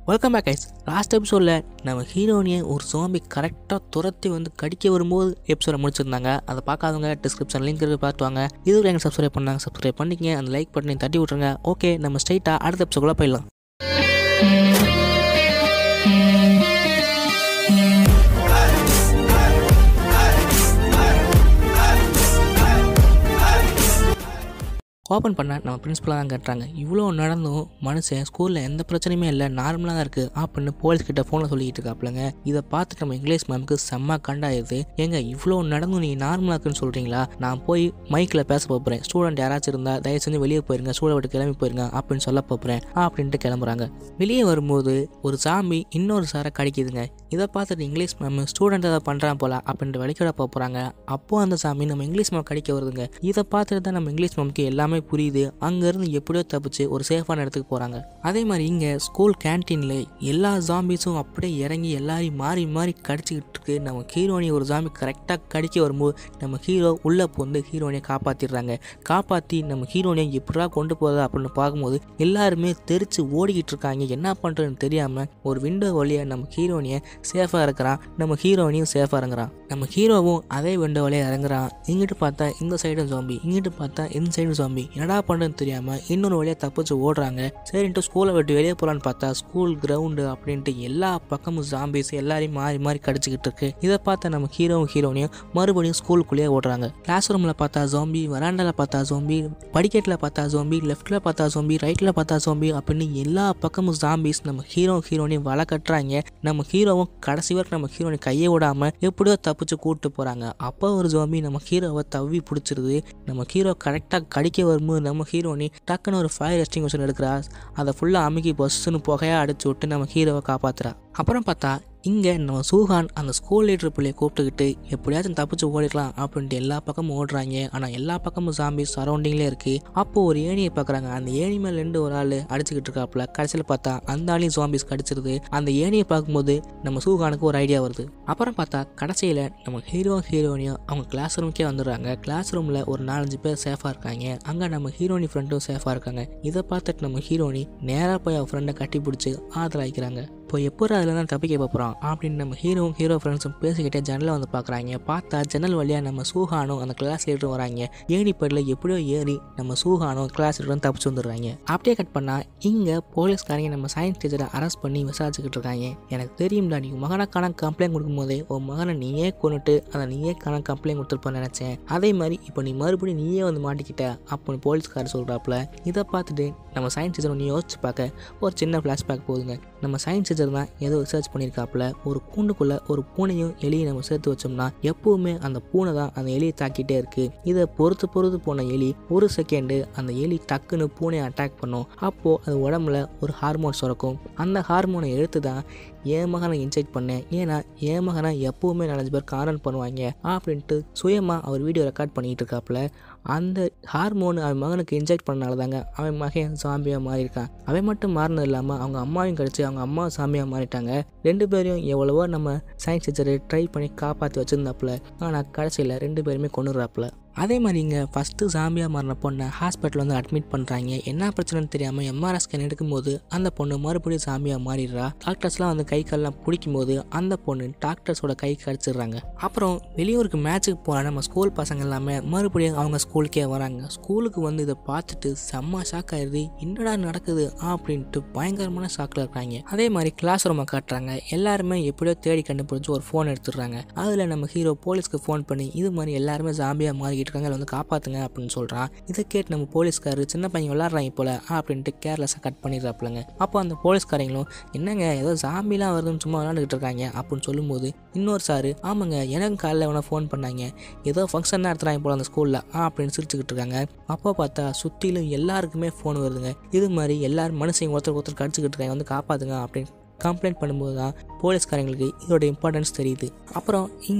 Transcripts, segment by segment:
welcome back guys last எபிசோடில் நம்ம ஹீரோனியை ஒரு சோம்பி கரெக்டாக துரத்தி வந்து கடிக்க வரும்போது எபிசோட முடிச்சிருந்தாங்க அதை பார்க்காதவங்க டிஸ்கிரிப்ஷன் லிங்க் இருக்கு பார்த்து வாங்க இதுவரை எங்கள் சப்ஸ்கிரைப் பண்ணாங்க சப்ஸ்கிரைப் பண்ணிக்கங்க அந்த லைக் பட்டனை தட்டி விட்ருங்க ஓகே நம்ம ஸ்ட்ரைட்டாக அடுத்த எபிசோடுக்குள்ள போயிடலாம் ஓப்பன் பண்ண நம்ம பிரின்ஸ்பலாக தான் கட்டுறாங்க இவ்வளோ நடந்தும் மனுஷன் ஸ்கூலில் எந்த பிரச்சனையுமே இல்லை நார்மலாக தான் இருக்குது அப்படின்னு போலீஸ் கிட்ட ஃபோனில் சொல்லிக்கிட்டு இருக்காப்லங்க இதை பார்த்துட்டு நம்ம இங்கிலீஷ் மேம்க்கு செம்ம கண்டாயிருது ஏங்க இவ்வளோ நடந்தும் நீங்கள் நார்மலாக இருக்குன்னு சொல்கிறீங்களா நான் போய் மைக்கில் பேச போகிறேன் ஸ்டூடெண்ட் யாராச்சும் இருந்தால் தயவு செஞ்சு வெளியே போயிருங்க ஸ்கூலை விட்டு கிளம்பி போயிருங்க அப்படின்னு சொல்ல போகிறேன் அப்படின்ட்டு கிளம்புறாங்க வெளியே வரும்போது ஒரு சாமி இன்னொரு சாரை கடிக்குதுங்க இதை பார்த்துட்டு இங்கிலீஷ் மேம் ஸ்டூடெண்ட் ஏதாவது பண்ணுறான் போல அப்படின்ட்டு வெளிக்கிட போகிறாங்க அப்போ அந்த சாமி நம்ம இங்கிலீஷ் மேம் கடிக்க வருதுங்க இதை பார்த்துட்டு தான் நம்ம இங்கிலீஷ் மேம்க்கு எல்லாமே புரியுது அங்கேருந்து எப்படியோ தப்பிச்சு ஒரு சேஃபான இடத்துக்கு போகிறாங்க அதே மாதிரி இங்கே ஸ்கூல் கேன்டீனில் எல்லா ஜாம்பிஸும் அப்படியே இறங்கி எல்லாரையும் மாறி மாறி கடிச்சிக்கிட்டு இருக்கு நம்ம ஹீரோனி ஒரு ஜாம்பி கரெக்டாக கடிக்க வரும்போது நம்ம ஹீரோ உள்ளே போந்து ஹீரோனியை காப்பாற்றிடுறாங்க காப்பாற்றி நம்ம ஹீரோனியை எப்படா கொண்டு போகுது அப்படின்னு பார்க்கும்போது எல்லாருமே தெரிச்சு ஓடிக்கிட்டு இருக்காங்க என்ன பண்ணுறதுன்னு தெரியாமல் ஒரு விண்டோ வழியாக நம்ம ஹீரோனியை சேஃபாக இருக்கிறான் நம்ம ஹீரோனியும் சேஃபாக இறங்குறான் நம்ம ஹீரோவும் அதே விண்டோ வழியாக இறங்குறான் இங்கிட்டு பார்த்தா இந்த சைடும் ஜாம்பி இங்கிட்டு பார்த்தா இந்த சைடும் ஜாம்பி என்னடா பண்ணுறதுன்னு தெரியாமல் இன்னொரு வழியாக தப்பிச்சு ஓடுறாங்க சரின்ட்டு ஸ்கூலை விட்டு வெளியே போகலான்னு பார்த்தா ஸ்கூல் கிரவுண்டு அப்படின்ட்டு எல்லா பக்கமும் ஜாம்பிஸ் எல்லாரையும் மாறி மாறி கடிச்சிக்கிட்டு இருக்கு இதை பார்த்தா நம்ம ஹீரோவும் ஹீரோனையும் மறுபடியும் ஸ்கூலுக்குள்ளேயே ஓடுறாங்க கிளாஸ் ரூமில் பார்த்தா ஜோம்பி வராண்டாவில் பார்த்தா ஜோம்பி படிக்கட்டில் பார்த்தா ஜோம்பி லெஃப்ட்டில் பார்த்தா ஜோம்பி ரைட்டில் பார்த்தா ஜோம்பி அப்படின்னு எல்லா பக்கமும் ஜாம்பிஸ் நம்ம ஹீரோ ஹீரோனையும் வலை கட்டுறாங்க நம்ம ஹீரோவும் கடைசி வரைக்கும் நம்ம ஹீரோனை கையை விடாம எப்படியோ தப்பிச்சு கூப்பிட்டு போறாங்க அப்போ ஒரு ஜோம்பி நம்ம ஹீரோவை தவ்வி பிடிச்சிருது நம்ம ஹீரோ கரெக்டாக கடிக்க வரும்போது நம்ம ஹீரோனி டக்குன்னு ஒரு ஃபயர் எஸ்டிங்யூஷன் எடுக்கிறா அதை ஃபுல்லாக அமுக்கி பஸ்ஸுன்னு புகையாக அடிச்சு விட்டு நம்ம ஹீரோவை காப்பாத்துறா அப்புறம் பார்த்தா இங்கே நம்ம சூஹான் அந்த ஸ்கூல் லீடர் பிள்ளையை கூப்பிட்டுக்கிட்டு எப்படியாச்சும் தப்பிச்சு ஓடிக்கலாம் அப்படின்ட்டு எல்லா பக்கமும் ஓடுறாங்க ஆனால் எல்லா பக்கமும் சாம்பி சரௌண்டிங்லேயே இருக்குது அப்போது ஒரு ஏணியை பார்க்குறாங்க அந்த ஏணி மேலே ரெண்டு ஒரு ஆள் அடிச்சுக்கிட்டு இருக்காப்புல கடைசியில் பார்த்தா அந்த ஆளையும் ஜாம்பிஸ் கடிச்சிருது அந்த ஏணியை பார்க்கும்போது நம்ம சூஹானுக்கு ஒரு ஐடியா வருது அப்புறம் பார்த்தா கடைசியில் நம்ம ஹீரோ ஹீரோனியும் அவங்க கிளாஸ் ரூமுக்கே வந்துடுறாங்க கிளாஸ் ரூமில் ஒரு நாலஞ்சு பேர் சேஃபாக இருக்காங்க அங்கே நம்ம ஹீரோனி ஃப்ரெண்டும் சேஃபாக இருக்காங்க இதை பார்த்துட்டு நம்ம ஹீரோனி நேராக போய் அவன் ஃப்ரெண்டை கட்டி பிடிச்சி ஆதரவாய்க்கிறாங்க இப்போ எப்போ அதில் தான் தப்பிக்க போகிறோம் அப்படின்னு நம்ம ஹீரோவும் ஹீரோ ஃப்ரெண்ட்ஸும் பேசிக்கிட்டே ஜன்னலை வந்து பார்க்குறாங்க பார்த்தா ஜன்னல் வழியாக நம்ம சூஹானும் அந்த கிளாஸ் லீடரும் வராங்க ஏணிப்படில் எப்படியோ ஏறி நம்ம சூஹானும் கிளாஸ் லீடரும் தப்பிச்சு வந்துடுறாங்க அப்படியே கட் பண்ணால் இங்கே போலீஸ்காரங்க நம்ம சயின்ஸ் டீச்சரை அரெஸ்ட் பண்ணி விசாரிச்சுக்கிட்டு இருக்காங்க எனக்கு தெரியும்டா நீ மகனுக்கான கம்ப்ளைண்ட் கொடுக்கும்போதே உன் மகனை நீயே கொண்டுட்டு அதை நீயே கான கம்ப்ளைண்ட் கொடுத்துருப்பேன்னு நினச்சேன் அதே மாதிரி இப்போ நீ மறுபடியும் நீயே வந்து மாட்டிக்கிட்ட அப்படின்னு போலீஸ்காரர் சொல்கிறாப்புல இதை பார்த்துட்டு நம்ம சயின்ஸ் டீச்சர் நீ யோசிச்சு பார்க்க ஒரு சின்ன ஃப்ளாஷ்பேக் போகுதுங்க நம்ம சயின்ஸ் டீச்சர் தான் ஏதோ ரிசர்ச் பண்ணியிருக்காப்புல ஒரு கூண்டுக்குள்ளே ஒரு பூனையும் எலியும் நம்ம சேர்த்து வச்சோம்னா எப்பவுமே அந்த பூனை தான் அந்த எலியை தாக்கிட்டே இருக்கு இதை பொறுத்து பொறுத்து போன எலி ஒரு செகண்டு அந்த எலி டக்குன்னு பூனையை அட்டாக் பண்ணும் அப்போது அது உடம்புல ஒரு ஹார்மோன் சுரக்கும் அந்த ஹார்மோனை எடுத்து தான் என் மகனை இன்ஜெக்ட் பண்ணேன் ஏன்னா என் மகனை எப்பவுமே நாலஞ்சு பேர் காரன் பண்ணுவாங்க அப்படின்ட்டு சுயமாக அவர் வீடியோ ரெக்கார்ட் பண்ணிகிட்டு இருக்காப்புல அந்த ஹார்மோன் அவன் மகனுக்கு இன்ஜெக்ட் பண்ணனால தாங்க அவன் மகன் சாம்பியாக மாறியிருக்கான் அவன் மட்டும் மாறினது இல்லாமல் அவங்க அம்மாவையும் கடிச்சு அவங்க அம்மா சாமியாக மாறிட்டாங்க ரெண்டு பேரையும் எவ்வளவோ நம்ம சயின்ஸ் டீச்சரை ட்ரை பண்ணி காப்பாற்றி வச்சுருந்தாப்புல ஆனால் கடைசியில் ரெண்டு பேருமே கொண்டுறாப்புல அதே மாதிரி இங்கே ஃபஸ்ட்டு சாம்பியாக மாறின பொண்ணை ஹாஸ்பிட்டல் வந்து அட்மிட் பண்ணுறாங்க என்ன பிரச்சனைன்னு தெரியாமல் எம்ஆர்ஐ ஸ்கேன் எடுக்கும்போது அந்த பொண்ணு மறுபடியும் சாம்பியாக மாறிடுறா டாக்டர்ஸ்லாம் வந்து கை கால்லாம் பிடிக்கும் போது அந்த பொண்ணு டாக்டர்ஸோட கை கடிச்சிடுறாங்க அப்புறம் வெளியூருக்கு மேட்ச்சுக்கு போன நம்ம ஸ்கூல் பசங்க எல்லாமே மறுபடியும் அவங்க ஸ்கூலுக்கே வராங்க ஸ்கூலுக்கு வந்து இதை பார்த்துட்டு செம்ம ஷாக் ஆயிடுது என்னடா நடக்குது அப்படின்ட்டு பயங்கரமான ஷாக்கில் இருக்காங்க அதே மாதிரி கிளாஸ் ரூமை காட்டுறாங்க எல்லாருமே எப்படியோ தேடி கண்டுபிடிச்சி ஒரு ஃபோன் எடுத்துடுறாங்க அதில் நம்ம ஹீரோ போலீஸ்க்கு ஃபோன் பண்ணி இது மாதிரி எல்லாருமே ஜாம்பியாக மாறி இருக்காங்க அதை வந்து காப்பாற்றுங்க அப்படின்னு சொல்கிறான் இதை கேட்டு நம்ம போலீஸ்காரர் சின்ன பையன் விளாட்றாங்க போல அப்படின்ட்டு கேர்லெஸ்ஸாக கட் பண்ணிடுறாப்புலங்க அப்போ அந்த போலீஸ்காரங்களும் என்னங்க ஏதோ ஜாம்பிலாம் வருதுன்னு சும்மா விளாண்டுக்கிட்டு இருக்காங்க அப்படின்னு சொல்லும்போது இன்னொரு சார் ஆமாங்க எனக்கு காலையில் வேணா ஃபோன் பண்ணாங்க ஏதோ ஃபங்க்ஷன் நடத்துகிறாங்க போல அந்த ஸ்கூலில் அப்படின்னு சிரிச்சுக்கிட்டு இருக்காங்க அப்போ பார்த்தா சுற்றிலும் எல்லாருக்குமே ஃபோன் வருதுங்க இது மாதிரி எல்லாரும் மனுஷங்க ஒருத்தர் ஒருத்தர் கடிச்சிக்கிட்டு இருக்காங்க வந்து காப்பாற்றுங்க அப்படின்னு கம்ப்ளைண்ட் பண்ணும்போது தான் போலீஸ்காரங்களுக்கு இதோட இம்பார்ட்டன்ஸ் தெரியுது அப்புறம் இங்கே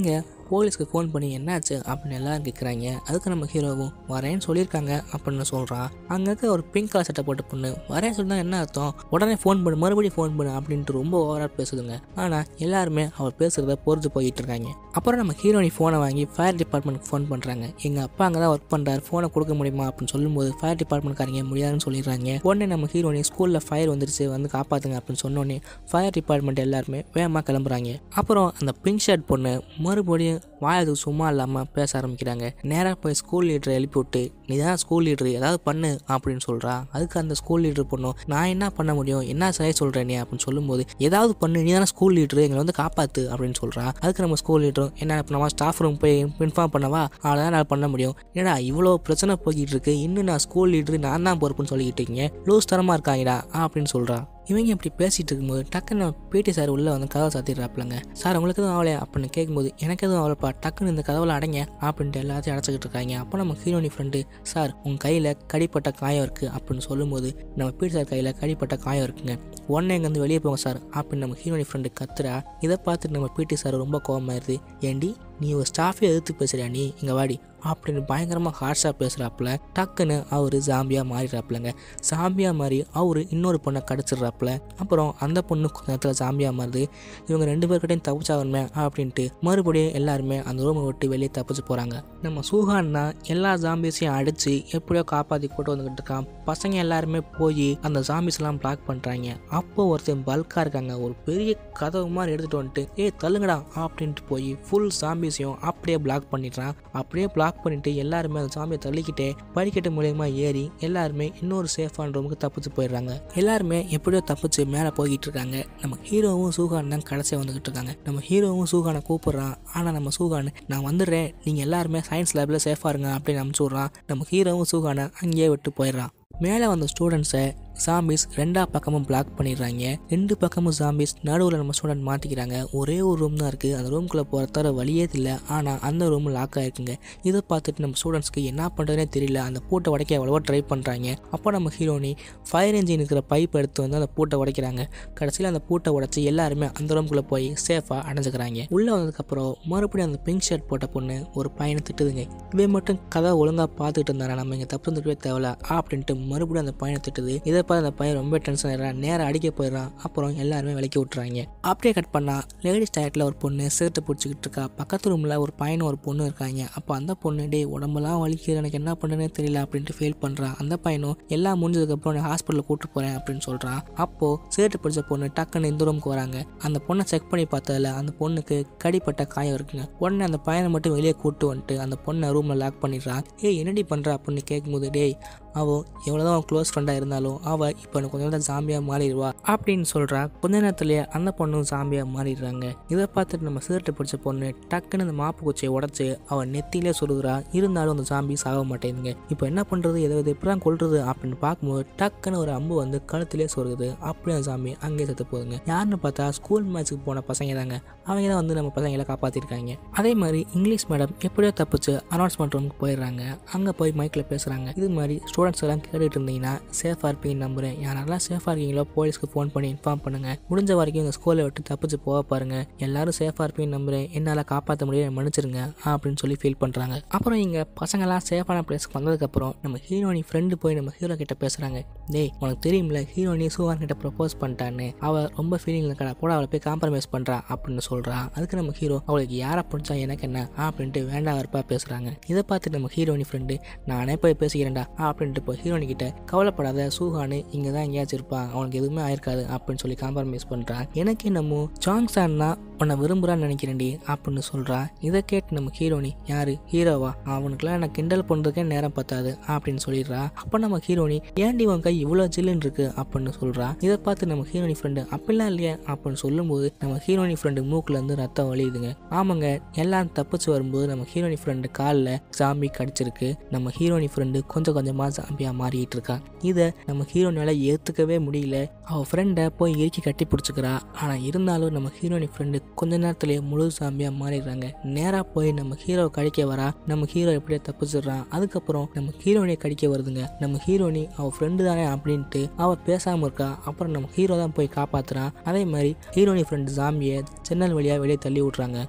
போலீஸ்க்கு ஃபோன் பண்ணி என்னாச்சு அப்படின்னு எல்லாரும் கேட்குறாங்க அதுக்கு நம்ம ஹீரோவும் வரேன்னு சொல்லியிருக்காங்க அப்படின்னு சொல்கிறான் அங்கே இருக்க ஒரு பிங்க் கலர் சட்டை போட்ட பொண்ணு வரேன்னு சொன்னா என்ன அர்த்தம் உடனே ஃபோன் பண்ணு மறுபடியும் ஃபோன் பண்ணு அப்படின்ட்டு ரொம்ப ஓவராக பேசுதுங்க ஆனால் எல்லாருமே அவர் பேசுகிறத பொறுத்து போயிட்டு இருக்காங்க அப்புறம் நம்ம ஹீரோனி ஃபோனை வாங்கி ஃபயர் டிபார்ட்மெண்ட்க்கு ஃபோன் பண்ணுறாங்க எங்கள் அப்பா அங்கே தான் ஒர்க் பண்ணுறாரு ஃபோனை கொடுக்க முடியுமா அப்படின்னு சொல்லும்போது ஃபயர் டிபார்ட்மெண்ட்காரங்க முடியாதுன்னு சொல்லிடுறாங்க உடனே நம்ம ஹீரோனி ஸ்கூலில் ஃபயர் வந்துருச்சு வந்து காப்பாற்றுங்க அப்படின்னு சொன்னோடனே ஃபயர் டிபார்ட்மெண்ட் எல்லாருமே வேகமாக கிளம்புறாங்க அப்புறம் அந்த பிங்க் ஷர்ட் பொண்ணு மறுபடியும் வாயது சும்மா இல்லாமல் பேச ஆரம்பிக்கிறாங்க நேராக போய் ஸ்கூல் லீடரை எழுப்பி விட்டு நீ தான் ஸ்கூல் லீடர் ஏதாவது பண்ணு அப்படின்னு சொல்கிறா அதுக்கு அந்த ஸ்கூல் லீடர் பொண்ணும் நான் என்ன பண்ண முடியும் என்ன செய்ய சொல்கிறேன் நீ அப்படின்னு சொல்லும்போது ஏதாவது பண்ணு நீ தானே ஸ்கூல் லீடர் எங்களை வந்து காப்பாற்று அப்படின்னு சொல்கிறா அதுக்கு நம்ம ஸ்கூல் லீடரும் என்ன பண்ணவா ஸ்டாஃப் ரூம் போய் இன்ஃபார்ம் பண்ணவா அவ்வளோதான் நான் பண்ண முடியும் ஏடா இவ்வளோ பிரச்சனை போய்கிட்டு இருக்கு இன்னும் நான் ஸ்கூல் லீடர் நான் தான் பொறுப்புன்னு சொல்லிக்கிட்டு இருக்கீங்க லூஸ் தரமாக இருக்காங்கடா அப்படின்னு சொல்கிறா இவங்க இப்படி பேசிட்டு இருக்கும்போது டக்குன்னு பிடி சார் உள்ளே வந்து கதவை சாத்திடுறாப்புலங்க சார் உங்களுக்கு எதுவும் ஆகலையா அப்படின்னு கேட்கும்போது எனக்கு எதுவும் ஆகலப்பா டக்குன்னு இந்த கதவுல அடைங்க அப்படின்ட்டு எல்லாத்தையும் அடைச்சிக்கிட்டு இருக்காங்க அப்போ நம்ம ஹீரோனி ஃப்ரெண்டு சார் உங்கள் கையில் கடிப்பட்ட காயம் இருக்குது அப்படின்னு சொல்லும்போது நம்ம பிடி சார் கையில் கடிப்பட்ட காயம் இருக்குங்க உடனே இங்கேருந்து வெளியே போங்க சார் அப்படின்னு நம்ம ஹீரோனி ஃப்ரெண்டு கத்துறா இதை பார்த்துட்டு நம்ம பிடி சார் ரொம்ப கோவமாயிருது ஏண்டி நீ ஒரு ஸ்டாஃபே எதிர்த்து பேசுறியா நீ இங்கே வாடி அப்படின்னு பயங்கரமாக ஹார்ஷாக பேசுகிறாப்புல டக்குன்னு அவர் ஜாம்பியாக மாறிடுறாப்புலங்க ஜாம்பியாக மாறி அவர் இன்னொரு பொண்ணை கடிச்சிடுறாப்புல அப்புறம் அந்த பொண்ணு கொஞ்ச நேரத்தில் ஜாம்பியாக மாறுது இவங்க ரெண்டு பேர்கிட்டையும் தப்பிச்சாகணுமே அப்படின்ட்டு மறுபடியும் எல்லாருமே அந்த ரூமை விட்டு வெளியே தப்பிச்சு போகிறாங்க நம்ம சூஹான் தான் எல்லா ஜாம்பிஸையும் அடித்து எப்படியோ காப்பாற்றி கூட்டு வந்துக்கிட்டு இருக்கான் பசங்க எல்லாருமே போய் அந்த ஜாம்பிஸ்லாம் பிளாக் பண்ணுறாங்க அப்போ ஒருத்தன் பல்காக இருக்காங்க ஒரு பெரிய கதவு மாதிரி எடுத்துகிட்டு வந்துட்டு ஏய் தள்ளுங்கடா அப்படின்ட்டு போய் ஃபுல் ஜாம்பிஸையும் அப்படியே பிளாக் பண்ணிடுறான் அப்படியே பிளாக் பண்ணிட்டு எல்லாருமே அந்த சாமியை தள்ளிக்கிட்டே படிக்கட்டு மூலியமா ஏறி எல்லாருமே இன்னொரு சேஃபான ரூமுக்கு தப்பிச்சு போயிடுறாங்க எல்லாருமே எப்படியோ தப்பிச்சு மேலே போய்கிட்டு இருக்காங்க நம்ம ஹீரோவும் சூகான் தான் கடைசியாக வந்துகிட்டு இருக்காங்க நம்ம ஹீரோவும் சூகானை கூப்பிடுறான் ஆனால் நம்ம சூகான் நான் வந்துடுறேன் நீங்கள் எல்லாருமே சயின்ஸ் லேபில் சேஃபாக இருங்க அப்படின்னு அனுப்பிச்சு விட்றான் நம்ம ஹீரோவும் சூகானை அங்கேயே விட்டு போயிடுறான் மேலே வந்த ஸ்டூடெண்ட்ஸை ஜாம்பிஸ் ரெண்டா பக்கமும் பிளாக் பண்ணிடுறாங்க ரெண்டு பக்கமும் ஜாம்பிஸ் நடுவில் நம்ம ஸ்டூடெண்ட் மாட்டிக்கிறாங்க ஒரே ஒரு ரூம் தான் இருக்குது அந்த ரூம்குள்ளே போகிறதார வழியே இல்லை ஆனால் அந்த ரூம் லாக் ஆயிருக்குங்க இதை பார்த்துட்டு நம்ம ஸ்டூடெண்ட்ஸ்க்கு என்ன பண்ணுறதுனே தெரியல அந்த பூட்டை உடைக்க எவ்வளவோ ட்ரை பண்ணுறாங்க அப்போ நம்ம ஹீரோனி ஃபயர் இன்ஜின் இருக்கிற பைப் எடுத்து வந்து அந்த பூட்டை உடைக்கிறாங்க கடைசியில் அந்த பூட்டை உடைச்சி எல்லாருமே அந்த ரூம்குள்ளே போய் சேஃபாக அடைஞ்சுக்கிறாங்க உள்ளே வந்ததுக்கப்புறம் மறுபடியும் அந்த பிங்க் ஷர்ட் போட்ட பொண்ணு ஒரு பையனை திட்டுதுங்க இவன் மட்டும் கதை ஒழுங்காக பார்த்துட்டு இருந்தாரா நம்ம இங்கே தப்பு இருந்துக்கவே தேவையில்ல அப்படின்ட்டு மறுபடியும் அந்த பையனை திட்டுது இதை பார்த்து அந்த பையன் ரொம்ப டென்ஷன் ஆயிடுறான் நேரம் அடிக்க போயிடுறான் அப்புறம் எல்லாருமே விலக்கி விட்டுறாங்க அப்படியே கட் பண்ணா லேடிஸ் டயட்டில் ஒரு பொண்ணு சேர்த்து பிடிச்சிக்கிட்டு இருக்கா பக்கத்து ரூமில் ஒரு பையனும் ஒரு பொண்ணு இருக்காங்க அப்போ அந்த பொண்ணு டே உடம்பெல்லாம் வலிக்குது எனக்கு என்ன பண்ணுறேனே தெரியல அப்படின்ட்டு ஃபீல் பண்ணுறான் அந்த பையனும் எல்லாம் முடிஞ்சதுக்கப்புறம் நான் ஹாஸ்பிட்டலில் கூட்டு போகிறேன் அப்படின்னு சொல்கிறான் அப்போது சேர்த்து பிடிச்ச பொண்ணு டக்குன்னு இந்த ரூமுக்கு வராங்க அந்த பொண்ணை செக் பண்ணி பார்த்ததுல அந்த பொண்ணுக்கு கடிப்பட்ட காயம் இருக்குங்க உடனே அந்த பையனை மட்டும் வெளியே கூட்டு வந்துட்டு அந்த பொண்ணை ரூமில் லாக் பண்ணிடுறான் ஏய் என்னடி பண்ணுற அப்படின்னு கேட்கும்போது டேய் அவள் எவ்வளோதான் அவன் க்ளோஸ் ஃப்ரெண்டாக இருந்தாலும் அவள் இப்போ எனக்கு கொஞ்ச நேரம் ஜாம்பியாக மாறிடுவா அப்படின்னு சொல்கிறா கொஞ்ச நேரத்துலேயே அந்த பொண்ணும் ஜாம்பியாக மாறிடுறாங்க இதை பார்த்துட்டு நம்ம சீர்ட்டு பிடிச்ச பொண்ணு டக்குன்னு அந்த மாப்பு குச்சியை உடச்சி அவள் நெத்தியிலே சொல்லுறா இருந்தாலும் அந்த ஜாம்பி சாக மாட்டேங்குதுங்க இப்போ என்ன பண்ணுறது எதை எதை எப்படி தான் கொள்றது அப்படின்னு பார்க்கும்போது டக்குன்னு ஒரு அம்பு வந்து கழுத்திலே சொருகுது அப்படியே அந்த ஜாம்பி அங்கேயே செத்து போகுதுங்க யாருன்னு பார்த்தா ஸ்கூல் மேட்ச்சுக்கு போன பசங்க தாங்க அவங்க தான் வந்து நம்ம பசங்களை காப்பாற்றிருக்காங்க அதே மாதிரி இங்கிலீஷ் மேடம் எப்படியோ தப்பிச்சு அனௌன்ஸ்மெண்ட் ரூமுக்கு போயிடுறாங்க அங்கே போய் மைக்கில் பேசுகிறாங்க இது மாதிரி ஸ்டூடெண்ட்ஸ் எல்லாம் கேட்டுட்டு இருந்தீங்கன்னா சேஃபாக இருப்பீங்கன்னு நம்புறேன் யாரெல்லாம் சேஃபாக இருக்கீங்களோ போலீஸ்க்கு ஃபோன் பண்ணி இன்ஃபார்ம் பண்ணுங்க முடிஞ்ச வரைக்கும் இந்த ஸ்கூலை விட்டு தப்பிச்சு போக பாருங்க எல்லாரும் சேஃபாக இருப்பீங்கன்னு நம்புறேன் என்னால் காப்பாற்ற முடியும் மன்னிச்சிருங்க அப்படின்னு சொல்லி ஃபீல் பண்ணுறாங்க அப்புறம் இங்கே பசங்களாம் சேஃபான பிளேஸ்க்கு வந்ததுக்கப்புறம் நம்ம ஹீரோனி ஃப்ரெண்டு போய் நம்ம ஹீரோ கிட்ட பேசுகிறாங்க டேய் உனக்கு தெரியும்ல ஹீரோனி சூவான் கிட்ட ப்ரப்போஸ் பண்ணிட்டான்னு அவள் ரொம்ப ஃபீலிங் இருக்கடா போட அவளை போய் காம்ப்ரமைஸ் பண்ணுறா அப்படின்னு சொல்கிறா அதுக்கு நம்ம ஹீரோ அவளுக்கு யாரை பிடிச்சா எனக்கு என்ன அப்படின்ட்டு வேண்டாம் வரப்பா பேசுகிறாங்க இதை பார்த்து நம்ம ஹீரோனி ஃப்ரெண்டு நானே போய் பேசிக்கிறேன்டா அப்படின்ட்டு போய் ஹீரோனி கிட்ட கவலைப்படாத சூஹானு இங்கே தான் எங்கேயாச்சும் இருப்பான் அவனுக்கு எதுவுமே ஆயிருக்காது அப்படின்னு சொல்லி காம்ப்ரமைஸ் பண்ணுறான் எனக்கு என்னமோ ஜாங்சான் தான் உன்னை விரும்புகிறான்னு நினைக்கிறேன்டி அப்படின்னு சொல்கிறா இதை கேட்டு நம்ம ஹீரோனி யாரு ஹீரோவா அவனுக்குலாம் எனக்கு கிண்டல் பண்ணுறதுக்கே நேரம் பத்தாது அப்படின்னு சொல்லிடுறா அப்போ நம்ம ஹீரோனி ஏன்டி உன் கை இவ்வளோ ஜில்லுன்னு இருக்கு அப்படின்னு சொல்கிறா இதை பார்த்து நம்ம ஹீரோனி ஃப்ரெண்டு அப்படிலாம் இல்லையே அப்படின்னு சொல்லும்போது நம்ம ஹீரோனி ஃப்ரெண்டு மூக்குல இருந்து ரத்தம் வலியுதுங்க ஆமாங்க எல்லாம் தப்பிச்சு வரும்போது நம்ம ஹீரோனி ஃப்ரெண்டு காலில் ஜாம்பி கடிச்சிருக்கு நம்ம ஹீரோனி ஃப்ரெண்டு கொஞ்சம் கொஞ்சமாக ஜாம்பியாக மாறிட்டு இருக்கா இதை நம்ம ஹீரோனால ஏற்றுக்கவே முடியல அவள் ஃப்ரெண்டை போய் இறுக்கி கட்டி பிடிச்சிக்கிறா ஆனால் இருந்தாலும் நம்ம ஹீரோனி ஃப்ரெண்டு கொஞ்ச நேரத்திலேயே முழு சாம்பியாக மாறிடுறாங்க நேராக போய் நம்ம ஹீரோவை கடிக்க வரா நம்ம ஹீரோ எப்படியே தப்பிச்சிடுறான் அதுக்கப்புறம் நம்ம ஹீரோனியை கடிக்க வருதுங்க நம்ம ஹீரோனி அவள் ஃப்ரெண்டு தானே அப்படின்ட்டு அவள் பேசாமல் இருக்கா அப்புறம் நம்ம ஹீரோ தான் போய் காப்பாத்துறான் அதே மாதிரி ஹீரோனி ஃப்ரெண்டு ஜாம்பியை ஜன்னல் வழியாக வெளியே தள்ளி விட்றாங்க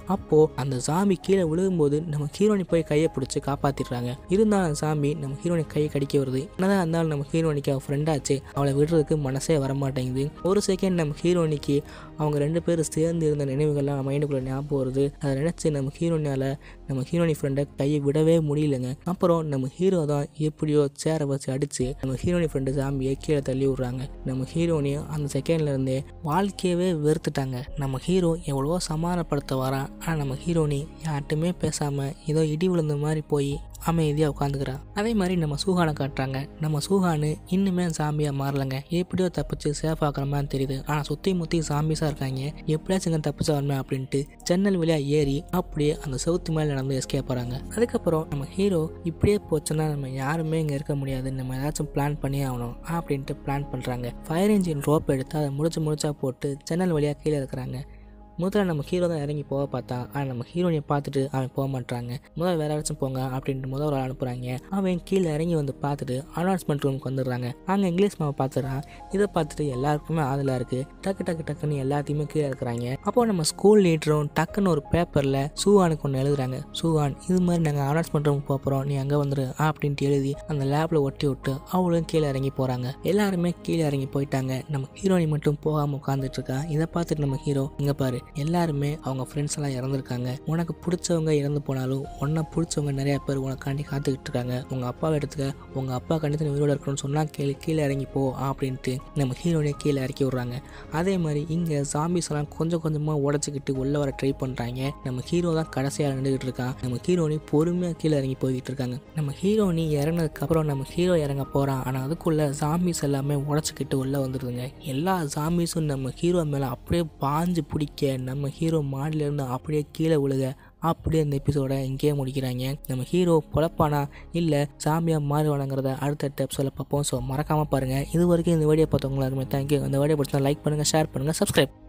அப்போ அந்த சாமி கீழே விழுகும்போது நம்ம ஹீரோனி போய் கையை பிடிச்சி காப்பாத்திடுறாங்க இருந்தாலும் அந்த சாமி நம்ம ஹீரோனி கையை கடிக்க வருது என்னதான் இருந்தாலும் நம்ம ஹீரோனிக்கு அவள் ஃப்ரெண்டாச்சு அவளை விடுறதுக்கு மனசே வர மாட்டேங்குது ஒரு செகண்ட் நம்ம ஹீரோனிக்கு அவங்க ரெண்டு பேரும் சேர்ந்து இருந்த நினைவுகள்லாம் மைண்டுக்குள்ளே ஞாபகம் வருது அதை நினச்சி நம்ம ஹீரோனியால் நம்ம ஹீரோனி ஃப்ரெண்டை கையை விடவே முடியலங்க அப்புறம் நம்ம ஹீரோ தான் எப்படியோ சேரை வச்சு அடித்து நம்ம ஹீரோனி ஃப்ரெண்டு சாமியை கீழே தள்ளி விட்றாங்க நம்ம ஹீரோனி அந்த செகண்ட்ல இருந்தே வாழ்க்கையவே வெறுத்துட்டாங்க நம்ம ஹீரோ எவ்வளவோ சமாதானப்படுத்த வரான் ஆனால் நம்ம ஹீரோனி யார்ட்டுமே பேசாமல் ஏதோ இடி விழுந்த மாதிரி போய் அமைதியாக உட்காந்துக்கிறா அதே மாதிரி நம்ம சூஹானை காட்டுறாங்க நம்ம சூஹானு இன்னுமே சாமியாக மாறலைங்க எப்படியோ தப்பிச்சு சேஃப் ஆக்குற மாதிரி தெரியுது ஆனால் சுற்றி முற்றி சாம்பிஸாக இருக்காங்க எப்படியாச்சும் இங்கே தப்பிச்சு வரணும் அப்படின்ட்டு ஜன்னல் வழியாக ஏறி அப்படியே அந்த சவுத்து மேலே நடந்து எஸ்கேப் போகிறாங்க அதுக்கப்புறம் நம்ம ஹீரோ இப்படியே போச்சுன்னா நம்ம யாருமே இங்கே இருக்க முடியாது நம்ம ஏதாச்சும் பிளான் பண்ணி ஆகணும் அப்படின்ட்டு பிளான் பண்ணுறாங்க ஃபயர் இன்ஜின் ரோப் எடுத்து அதை முடிச்சு முடிச்சா போட்டு ஜன்னல் வழியாக கீழே இருக்கிறாங்க முதல்ல நம்ம ஹீரோ தான் இறங்கி போக பார்த்தா ஆனால் நம்ம ஹீரோனியை பார்த்துட்டு அவன் போக மாட்டாங்க முதல்ல வேற யாராச்சும் போங்க அப்படின்ட்டு முதல் ஒரு ஆள் அனுப்புகிறாங்க அவன் கீழே இறங்கி வந்து பார்த்துட்டு அனௌன்ஸ்மெண்ட் ரூமுக்கு வந்துடுறாங்க அங்கே இங்கிலீஷ் மாவை பார்த்துறான் இதை பார்த்துட்டு எல்லாருக்குமே ஆதலாக இருக்குது டக்கு டக்கு டக்குன்னு எல்லாத்தையுமே கீழே இருக்கிறாங்க அப்போ நம்ம ஸ்கூல் லீடரும் டக்குன்னு ஒரு பேப்பரில் சூவானுக்கு ஒன்று எழுதுறாங்க சூவான் இது மாதிரி நாங்கள் அனௌன்ஸ்மெண்ட் ரூமுக்கு போகிறோம் நீ அங்கே வந்துரு அப்படின்ட்டு எழுதி அந்த லேபில் ஒட்டி விட்டு அவளும் கீழே இறங்கி போகிறாங்க எல்லாருமே கீழே இறங்கி போயிட்டாங்க நம்ம ஹீரோனி மட்டும் போகாமல் உட்காந்துட்டு இருக்கா இதை பார்த்துட்டு நம்ம ஹீரோ இங்கே பாரு எல்லாருமே அவங்க ஃப்ரெண்ட்ஸ் எல்லாம் இறந்துருக்காங்க உனக்கு பிடிச்சவங்க இறந்து போனாலும் உன்னை பிடிச்சவங்க நிறைய பேர் உனக்காண்டி காத்துக்கிட்டு இருக்காங்க உங்க அப்பாவை எடுத்துக்க உங்க அப்பா கண்டித்து உயிரோட இருக்கணும்னு சொன்னா கீழே கீழே இறங்கி போ அப்படின்ட்டு நம்ம ஹீரோனே கீழே இறக்கி விடுறாங்க அதே மாதிரி இங்க ஜாம்பிஸ் எல்லாம் கொஞ்சம் கொஞ்சமா உடச்சிக்கிட்டு உள்ள வர ட்ரை பண்றாங்க நம்ம ஹீரோ தான் கடைசியாக நின்றுகிட்டு இருக்கான் நம்ம ஹீரோனி பொறுமையா கீழே இறங்கி போய்கிட்டு இருக்காங்க நம்ம ஹீரோனி இறங்கினதுக்கு அப்புறம் நம்ம ஹீரோ இறங்க போறான் ஆனா அதுக்குள்ள ஜாம்பிஸ் எல்லாமே உடச்சிக்கிட்டு உள்ள வந்துடுதுங்க எல்லா ஜாம்பிஸும் நம்ம ஹீரோ மேல அப்படியே பாஞ்சு பிடிக்க நம்ம ஹீரோ மாடியிலேருந்து அப்படியே கீழே விழுக அப்படியே இந்த எபிசோட இங்கேயே முடிக்கிறாங்க நம்ம ஹீரோ பொழப்பானா இல்லை சாமியாக மாறுவானாங்கிறத அடுத்த எபிசோட பார்ப்போம் ஸோ மறக்காமல் பாருங்கள் இது வரைக்கும் இந்த வீடியோ பார்த்தவங்க எல்லாருமே தேங்க்யூ இந்த வீடியோ பிடிச்சா லைக் பண்ணுங்கள் ஷேர் பண்ணுங்கள் சப்ஸ்கிரைப்